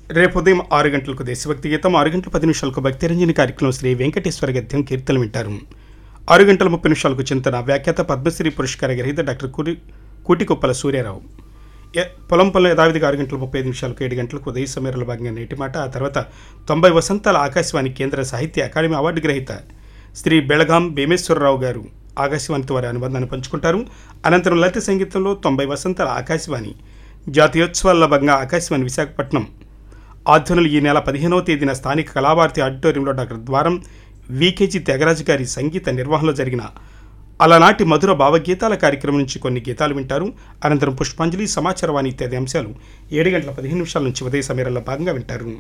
రేపు ఉదయం ఆరు గంటలకు దేశభక్తి గీతం ఆరు గంటల పది నిమిషాలకు భక్తిరంజని కార్యక్రమం శ్రీ వెంకటేశ్వర గద్యం కీర్తన వింటారు ఆరు గంటల ముప్పై నిమిషాలకు చింతన వ్యాఖ్యాత పద్మశ్రీ పురస్కార గ్రహీత డాక్టర్ కురి కూటికొప్పల సూర్యారావు ఎ- పొలం పొలం యథావిధిగా ఆరు గంటల ముప్పై ఐదు నిమిషాలకు ఏడు గంటలకు ఉదయ సమయంలో భాగంగా నేటి మాట ఆ తర్వాత తొంభై వసంతాల ఆకాశవాణి కేంద్ర సాహిత్య అకాడమీ అవార్డు గ్రహీత శ్రీ బెళగాం భీమేశ్వరరావు గారు ఆకాశవాణితో వారి అనుబంధాన్ని పంచుకుంటారు అనంతరం లలిత సంగీతంలో తొంభై వసంతాల ఆకాశవాణి జాతీయోత్సవాల్లో భాగంగా ఆకాశవాణి విశాఖపట్నం ఆధ్వర్యంలో ఈ నెల పదిహేనవ తేదీన స్థానిక కళాభారతి ఆడిటోరియంలో డాక్టర్ ద్వారం వికేజీ త్యాగరాజు గారి సంగీత నిర్వహణలో జరిగిన అలనాటి మధుర భావగీతాల కార్యక్రమం నుంచి కొన్ని గీతాలు వింటారు అనంతరం పుష్పాంజలి సమాచారవాణి ఇత్యాది అంశాలు ఏడు గంటల పదిహేను నిమిషాల నుంచి ఉదయ సమయంలో భాగంగా వింటారు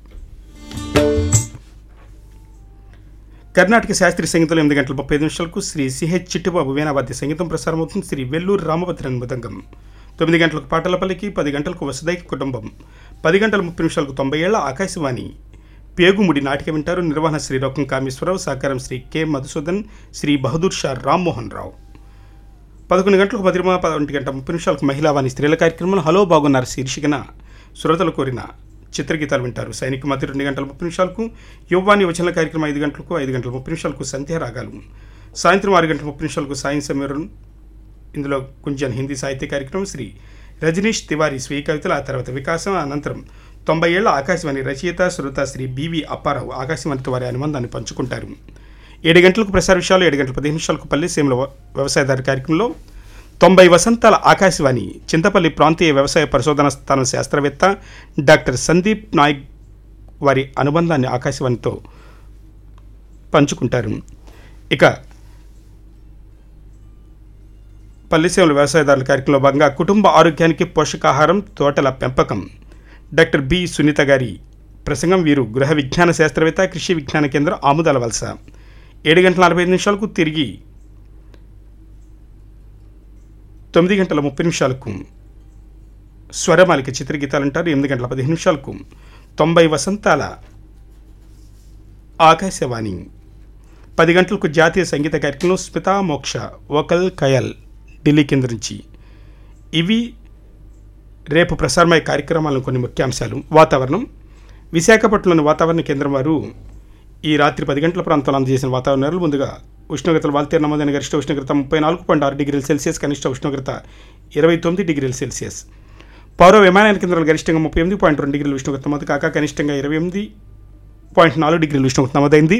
కర్ణాటక శాస్త్రీయ సంగీతంలో ఎనిమిది గంటల ముప్పై ఐదు నిమిషాలకు శ్రీ సిహెచ్ చిట్టుబాబు వేనావాద్య సంగీతం ప్రసారం అవుతుంది శ్రీ వెల్లూరు రామభద్రన్ మృదంగం తొమ్మిది గంటలకు పాటలపల్లికి పది గంటలకు వసుదైక కుటుంబం పది గంటల ముప్పై నిమిషాలకు తొంభై ఏళ్ల ఆకాశవాణి పేగుముడి నాటిక వింటారు నిర్వహణ శ్రీ రొక్కం కామేశ్వరరావు సహకారం శ్రీ కె మధుసూదన్ శ్రీ బహదూర్ షా రామ్మోహన్ రావు పదకొండు గంటలకు మధురిమ పదొంటి గంట ముప్పై నిమిషాలకు మహిళావాణి స్త్రీల కార్యక్రమంలో హలో బాగున్నారు శీర్షికన శ్రోతలు కోరిన చిత్రగీతాలు వింటారు సైనిక మధ్య రెండు గంటల ముప్పై నిమిషాలకు యువవాణి వచన కార్యక్రమం ఐదు గంటలకు ఐదు గంటల ముప్పై నిమిషాలకు సంధ్యా రాగాలు సాయంత్రం ఆరు గంటల ముప్పై నిమిషాలకు సాయం సమీరం ఇందులో కుంజన్ హిందీ సాహిత్య కార్యక్రమం శ్రీ రజనీష్ తివారీ స్వీయ కవితలు ఆ తర్వాత వికాసం అనంతరం తొంభై ఏళ్ల ఆకాశవాణి రచయిత శ్రోత శ్రీ బివి అప్పారావు ఆకాశవాణితో వారి అనుబంధాన్ని పంచుకుంటారు ఏడు గంటలకు ప్రసార విషయాలు ఏడు గంటల పదిహేను నిమిషాలకు పల్లె సీమల వ్యవసాయదారు కార్యక్రమంలో తొంభై వసంతాల ఆకాశవాణి చింతపల్లి ప్రాంతీయ వ్యవసాయ పరిశోధన స్థానం శాస్త్రవేత్త డాక్టర్ సందీప్ నాయక్ వారి అనుబంధాన్ని ఆకాశవాణితో పంచుకుంటారు ఇక పల్లెసీమల వ్యవసాయదారుల కార్యక్రమంలో భాగంగా కుటుంబ ఆరోగ్యానికి పోషకాహారం తోటల పెంపకం డాక్టర్ బి సునీత గారి ప్రసంగం వీరు గృహ విజ్ఞాన శాస్త్రవేత్త కృషి విజ్ఞాన కేంద్రం ఆముదాల వలస ఏడు గంటల నలభై ఐదు నిమిషాలకు తిరిగి తొమ్మిది గంటల ముప్పై నిమిషాలకు స్వరమాలిక చిత్రగీతాలు అంటారు ఎనిమిది గంటల పదిహేను నిమిషాలకు తొంభై వసంతాల ఆకాశవాణి పది గంటలకు జాతీయ సంగీత కార్యక్రమం స్మితా మోక్ష వోకల్ కయల్ ఢిల్లీ కేంద్రం నుంచి ఇవి రేపు ప్రసారమయ్యే కార్యక్రమాలను కొన్ని ముఖ్యాంశాలు వాతావరణం విశాఖపట్నంలోని వాతావరణ కేంద్రం వారు ఈ రాత్రి పది గంటల ప్రాంతంలో అందజేసిన వాతావరణాలు ముందుగా ఉష్ణోగ్రతలు వాల్తేరు నమోదైన గరిష్ట ఉష్ణోగ్రత ముప్పై నాలుగు పాయింట్ ఆరు డిగ్రీల సెల్సియస్ కనిష్ట ఉష్ణోగ్రత ఇరవై తొమ్మిది డిగ్రీల సెల్సియస్ పౌర విమానయాన కేంద్రాలు గరిష్టంగా ముప్పై ఎనిమిది పాయింట్ రెండు డిగ్రీల ఉష్ణోగ్రత నమోదు కాక కనిష్టంగా ఇరవై ఎనిమిది పాయింట్ నాలుగు డిగ్రీల ఉష్ణోగ్రత నమోదైంది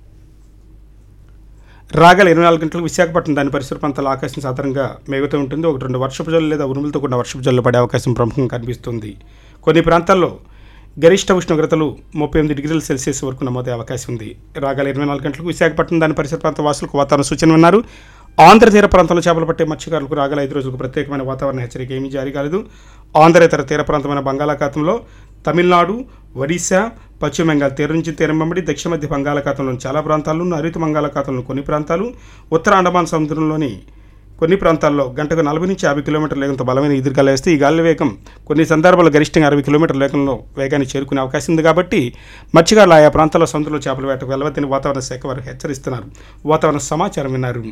రాగల ఇరవై నాలుగు గంటలకు విశాఖపట్నం దాని పరిసర ప్రాంతాల ఆకాశం సాధారణంగా మేఘతో ఉంటుంది ఒకటి రెండు వర్షపు జల్లు లేదా ఉరుములతో కూడిన వర్షపు జల్లు పడే అవకాశం ప్రముఖంగా కనిపిస్తుంది కొన్ని ప్రాంతాల్లో గరిష్ట ఉష్ణోగ్రతలు ముప్పై ఎనిమిది డిగ్రీల సెల్సియస్ వరకు నమోదే అవకాశం ఉంది రాగల ఇరవై నాలుగు గంటలకు విశాఖపట్నం దాని పరిసర ప్రాంత వాసులకు వాతావరణ సూచన ఉన్నారు ఆంధ్ర తీర ప్రాంతంలో చేపలు పట్టే మత్స్యకారులకు రాగల ఐదు రోజులకు ప్రత్యేకమైన వాతావరణ హెచ్చరిక ఏమీ జారీ కాలేదు ఆంధ్రేతర తీర ప్రాంతమైన బంగాళాఖాతంలో తమిళనాడు ఒడిశా పశ్చిమ బెంగాల్ తీరం నుంచి తీరం వెంబడి దక్షిణ మధ్య బంగాళాఖాతంలోని చాలా ప్రాంతాలు నైరుతి బంగాళాఖాతంలోని కొన్ని ప్రాంతాలు ఉత్తర అండమాన్ సముద్రంలోని కొన్ని ప్రాంతాల్లో గంటకు నలభై నుంచి యాభై కిలోమీటర్ల వేగంతో బలమైన ఎదురుగాలు వేస్తే ఈ గాలి వేగం కొన్ని సందర్భాల్లో గరిష్టంగా అరవై కిలోమీటర్ల వేగంలో వేగాన్ని చేరుకునే అవకాశం ఉంది కాబట్టి మత్స్యకారులు ఆయా ప్రాంతాల్లో సముద్రంలో చేపల వేటకు వెళ్ళవద్దని వాతావరణ శాఖ వారు హెచ్చరిస్తున్నారు వాతావరణ సమాచారం విన్నారు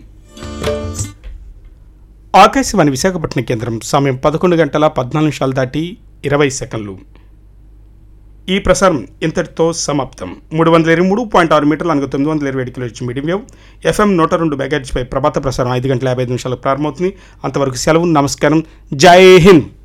ఆకాశవాణి విశాఖపట్నం కేంద్రం సమయం పదకొండు గంటల పద్నాలుగు నిమిషాలు దాటి ఇరవై సెకండ్లు ఈ ప్రసారం ఇంతటితో సమాప్తం మూడు వందల ఇరవై మూడు పాయింట్ ఆరు మీటర్లు అనగా తొమ్మిది వందల ఇరవై ఏడు కిలో మీడియం వేవ్ ఎఫ్ఎం నూట రెండు మెగాహెచ్పై ప్రభాత ప్రసారం ఐదు గంటల యాభై ఐదు నిమిషాలకు ప్రారంభమవుతుంది అంతవరకు సెలవు నమస్కారం జై హింద్